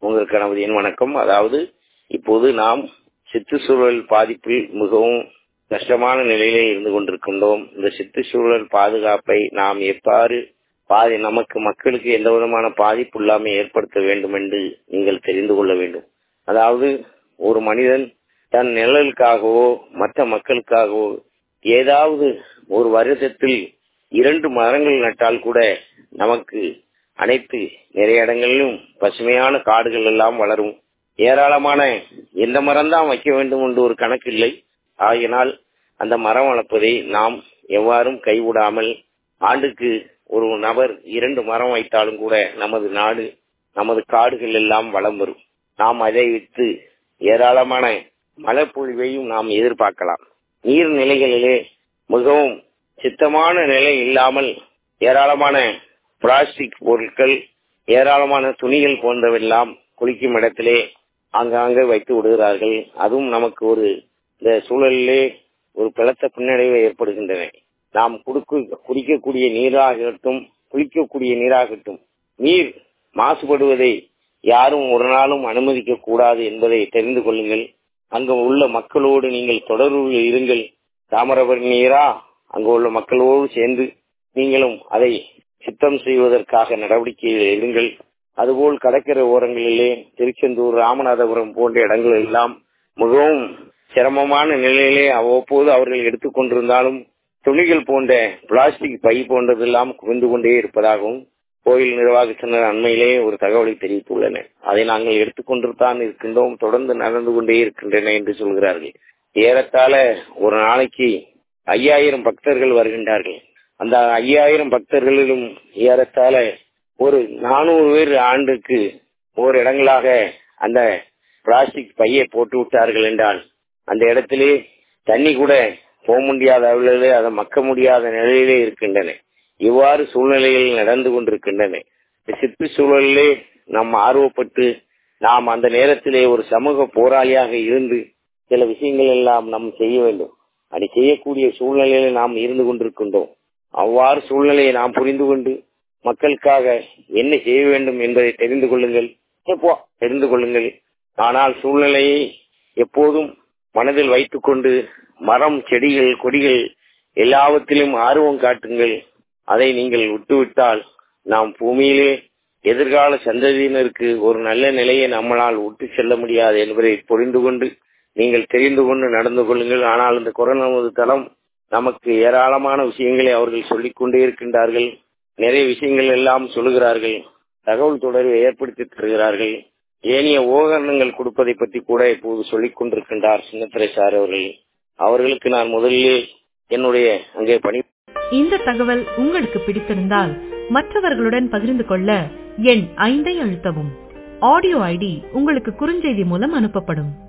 உங்கள் கணவரின் வணக்கம் அதாவது இப்போது நாம் சுற்றுச்சூழல் பாதிப்பில் மிகவும் கஷ்டமான நிலையிலே இருந்து கொண்டிருக்கின்றோம் இந்த சுற்றுச்சூழல் பாதுகாப்பை நாம் எவ்வாறு பாதி நமக்கு மக்களுக்கு எந்த விதமான பாதிப்பு இல்லாமல் ஏற்படுத்த வேண்டும் என்று நீங்கள் தெரிந்து கொள்ள வேண்டும் அதாவது ஒரு மனிதன் தன் நிழலுக்காகவோ மற்ற மக்களுக்காகவோ ஏதாவது ஒரு வருடத்தில் இரண்டு மரங்கள் நட்டால் கூட நமக்கு அனைத்து நிறைய இடங்களிலும் பசுமையான காடுகள் எல்லாம் வளரும் ஏராளமான எந்த மரம் தான் வைக்க வேண்டும் என்று ஒரு கணக்கு இல்லை ஆகினால் அந்த மரம் வளர்ப்பதை நாம் எவ்வாறும் கைவிடாமல் ஆண்டுக்கு ஒரு நபர் இரண்டு மரம் வைத்தாலும் கூட நமது நாடு நமது காடுகள் எல்லாம் வளம் வரும் நாம் அதை விட்டு ஏராளமான மழைப்பொழிவையும் நாம் எதிர்பார்க்கலாம் நீர்நிலைகளிலே மிகவும் சித்தமான நிலை இல்லாமல் ஏராளமான பிளாஸ்டிக் பொருட்கள் ஏராளமான துணிகள் போன்றவெல்லாம் குளிக்கும் இடத்திலே ஆங்காங்கே வைத்து விடுகிறார்கள் அதுவும் நமக்கு ஒரு இந்த சூழலிலே ஒரு பலத்த பின்னடைவை ஏற்படுகின்றன நாம் குடுக்க குடிக்கக்கூடிய நீராகட்டும் குளிக்கக்கூடிய நீராகட்டும் நீர் மாசுபடுவதை யாரும் ஒரு நாளும் அனுமதிக்க கூடாது என்பதை தெரிந்து கொள்ளுங்கள் அங்கு உள்ள மக்களோடு நீங்கள் தொடர்பில் இருங்கள் தாமிரபரணி நீரா அங்கு உள்ள மக்களோடு சேர்ந்து நீங்களும் அதை சுத்தம் செய்வதற்காக நடவடிக்கையில் இருங்கள் அதுபோல் கடற்கரை ஓரங்களிலே திருச்செந்தூர் ராமநாதபுரம் போன்ற இடங்கள் எல்லாம் மிகவும் சிரமமான நிலையிலே அவ்வப்போது அவர்கள் எடுத்துக்கொண்டிருந்தாலும் துணிகள் போன்ற பிளாஸ்டிக் பை போன்றதெல்லாம் குவிந்து கொண்டே இருப்பதாகவும் கோயில் நிர்வாகத்தினர் அண்மையிலே ஒரு தகவலை தெரிவித்துள்ளனர் அதை நாங்கள் எடுத்துக்கொண்டுதான் இருக்கின்றோம் தொடர்ந்து நடந்து கொண்டே இருக்கின்றன என்று சொல்கிறார்கள் ஏறத்தாழ ஒரு நாளைக்கு ஐயாயிரம் பக்தர்கள் வருகின்றார்கள் அந்த ஐயாயிரம் பக்தர்களிலும் ஏறத்தாழ ஒரு நானூறு பேர் ஆண்டுக்கு ஒரு இடங்களாக அந்த பிளாஸ்டிக் பையை போட்டு விட்டார்கள் என்றால் அந்த இடத்திலே தண்ணி கூட போக முடியாத அளவிலே அதை மக்க முடியாத நிலையிலே இருக்கின்றன இவ்வாறு சூழ்நிலைகள் நடந்து கொண்டிருக்கின்றன சுற்றுச்சூழலிலே நாம் ஆர்வப்பட்டு நாம் அந்த நேரத்திலே ஒரு சமூக போராளியாக இருந்து சில விஷயங்கள் எல்லாம் நாம் செய்ய வேண்டும் அப்படி செய்யக்கூடிய சூழ்நிலையில நாம் இருந்து கொண்டிருக்கின்றோம் அவ்வாறு சூழ்நிலையை நாம் புரிந்து கொண்டு மக்களுக்காக என்ன செய்ய வேண்டும் என்பதை தெரிந்து கொள்ளுங்கள் தெரிந்து கொள்ளுங்கள் ஆனால் சூழ்நிலையை எப்போதும் மனதில் வைத்துக் கொண்டு மரம் செடிகள் கொடிகள் எல்லாவற்றிலும் ஆர்வம் காட்டுங்கள் அதை நீங்கள் விட்டுவிட்டால் நாம் பூமியிலே எதிர்கால சந்ததியினருக்கு ஒரு நல்ல நிலையை நம்மளால் விட்டு செல்ல முடியாது என்பதை புரிந்து கொண்டு நீங்கள் தெரிந்து கொண்டு நடந்து கொள்ளுங்கள் ஆனால் இந்த கொரோனா தளம் நமக்கு ஏராளமான விஷயங்களை அவர்கள் சொல்லிக் கொண்டே இருக்கின்றார்கள் நிறைய விஷயங்கள் எல்லாம் சொல்லுகிறார்கள் தகவல் தொடர்பை ஏற்படுத்தி தருகிறார்கள் ஏனைய உபகரணங்கள் கொடுப்பதை பற்றி கூட இப்போது சொல்லிக் கொண்டிருக்கின்றார் சின்னத்துறை சார் அவர்கள் அவர்களுக்கு நான் முதலிலே என்னுடைய அங்கே பணி இந்த தகவல் உங்களுக்கு பிடித்திருந்தால் மற்றவர்களுடன் பகிர்ந்து கொள்ள எண் ஐந்தை அழுத்தவும் ஆடியோ ஐடி உங்களுக்கு குறுஞ்செய்தி மூலம் அனுப்பப்படும்